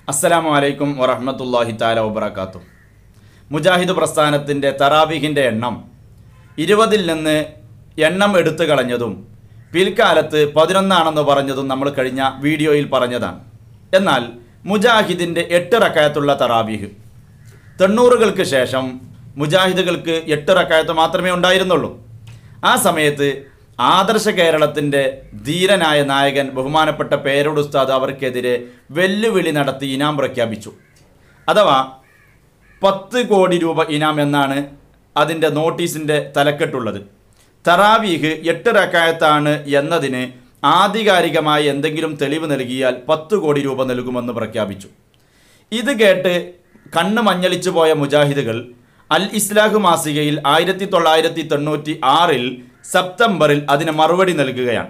അസ്സലാമു അലൈക്കും വറഹ്മത്തുള്ളാഹി താല വബറകാത്തു മുജാഹിദ് പ്രസ്ഥാനത്തിൻ്റെ തറാവീഹിൻ്റെ എണ്ണം ഇരുപതിൽ നിന്ന് എണ്ണം എടുത്തു കളഞ്ഞതും പിൽക്കാലത്ത് പതിനൊന്നാണെന്ന് പറഞ്ഞതും നമ്മൾ കഴിഞ്ഞ വീഡിയോയിൽ പറഞ്ഞതാണ് എന്നാൽ മുജാഹിദിൻ്റെ എട്ട് റക്കായത്തുള്ള തറാവീഹ് തൊണ്ണൂറുകൾക്ക് ശേഷം മുജാഹിദുകൾക്ക് എട്ട് റക്കായത്ത് മാത്രമേ ഉണ്ടായിരുന്നുള്ളൂ ആ സമയത്ത് ആദർശ കേരളത്തിൻ്റെ ധീരനായ നായകൻ ബഹുമാനപ്പെട്ട പേരോട് ഉസ്താദ് അവർക്കെതിരെ വെല്ലുവിളി നടത്തി ഇനാം പ്രഖ്യാപിച്ചു അഥവാ പത്ത് കോടി രൂപ ഇനാം എന്നാണ് അതിൻ്റെ നോട്ടീസിൻ്റെ തലക്കെട്ടുള്ളത് തറാവീഹ് എട്ട് റക്കായത്താണ് എന്നതിന് ആധികാരികമായി എന്തെങ്കിലും തെളിവ് നൽകിയാൽ പത്ത് കോടി രൂപ നൽകുമെന്ന് പ്രഖ്യാപിച്ചു ഇത് കേട്ട് കണ്ണ് മഞ്ഞളിച്ചു പോയ മുജാഹിദുകൾ അൽ ഇസ്ലാഹ് മാസികയിൽ ആയിരത്തി തൊള്ളായിരത്തി തൊണ്ണൂറ്റി ആറിൽ സെപ്റ്റംബറിൽ അതിന് മറുപടി നൽകുകയാണ്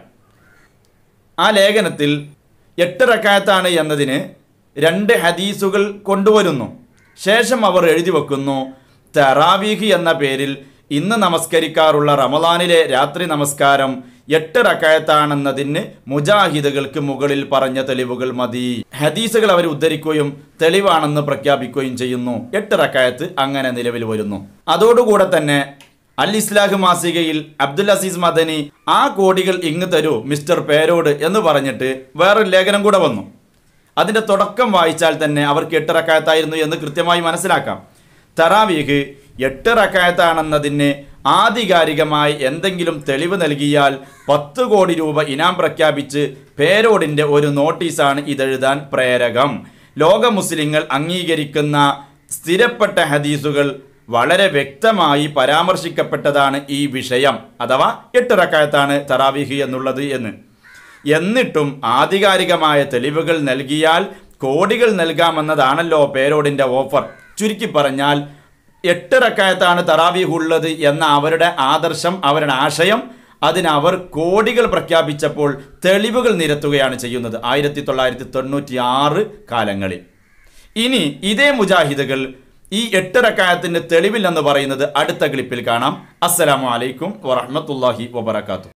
ആ ലേഖനത്തിൽ എട്ട് റക്കായത്താണ് എന്നതിന് രണ്ട് ഹദീസുകൾ കൊണ്ടുവരുന്നു ശേഷം അവർ എഴുതി വെക്കുന്നു തെറാവീഹ് എന്ന പേരിൽ ഇന്ന് നമസ്കരിക്കാറുള്ള റമദാനിലെ രാത്രി നമസ്കാരം എട്ട് റക്കായത്താണെന്നതിന് മുജാഹിദുകൾക്ക് മുകളിൽ പറഞ്ഞ തെളിവുകൾ മതി ഹദീസുകൾ അവർ ഉദ്ധരിക്കുകയും തെളിവാണെന്ന് പ്രഖ്യാപിക്കുകയും ചെയ്യുന്നു എട്ട് റക്കായത്ത് അങ്ങനെ നിലവിൽ വരുന്നു അതോടുകൂടെ തന്നെ അൽ ഇസ്ലാഹ് മാസികയിൽ അബ്ദുൽ അസീസ് മദനി ആ കോടികൾ ഇങ്ങ് തരൂ മിസ്റ്റർ പേരോട് എന്ന് പറഞ്ഞിട്ട് വേറൊരു ലേഖനം കൂടെ വന്നു അതിന്റെ തുടക്കം വായിച്ചാൽ തന്നെ അവർക്ക് എട്ട് റക്കായത്തായിരുന്നു എന്ന് കൃത്യമായി മനസ്സിലാക്കാം തറാവീഹ് എട്ട് റക്കായത്താണെന്നതിന് ആധികാരികമായി എന്തെങ്കിലും തെളിവ് നൽകിയാൽ പത്ത് കോടി രൂപ ഇനാം പ്രഖ്യാപിച്ച് പേരോടിന്റെ ഒരു നോട്ടീസാണ് ഇതെഴുതാൻ പ്രേരകം ലോക മുസ്ലിങ്ങൾ അംഗീകരിക്കുന്ന സ്ഥിരപ്പെട്ട ഹദീസുകൾ വളരെ വ്യക്തമായി പരാമർശിക്കപ്പെട്ടതാണ് ഈ വിഷയം അഥവാ എട്ട് റക്കായത്താണ് തറാവീഹ് എന്നുള്ളത് എന്ന് എന്നിട്ടും ആധികാരികമായ തെളിവുകൾ നൽകിയാൽ കോടികൾ നൽകാമെന്നതാണല്ലോ പേരോടിന്റെ ഓഫർ ചുരുക്കി പറഞ്ഞാൽ എട്ട് റക്കായത്താണ് തറാവീഹ് ഉള്ളത് എന്ന അവരുടെ ആദർശം അവരുടെ ആശയം അതിന് അവർ കോടികൾ പ്രഖ്യാപിച്ചപ്പോൾ തെളിവുകൾ നിരത്തുകയാണ് ചെയ്യുന്നത് ആയിരത്തി തൊള്ളായിരത്തി തൊണ്ണൂറ്റി ആറ് കാലങ്ങളിൽ ഇനി ഇതേ മുജാഹിദുകൾ ഈ എട്ട് റക്കായത്തിന്റെ തെളിവില്ലെന്ന് പറയുന്നത് അടുത്ത ക്ലിപ്പിൽ കാണാം അസ്സലാമു അലൈക്കും വറഹ്മത്തുള്ളാഹി വബറകാതുഹു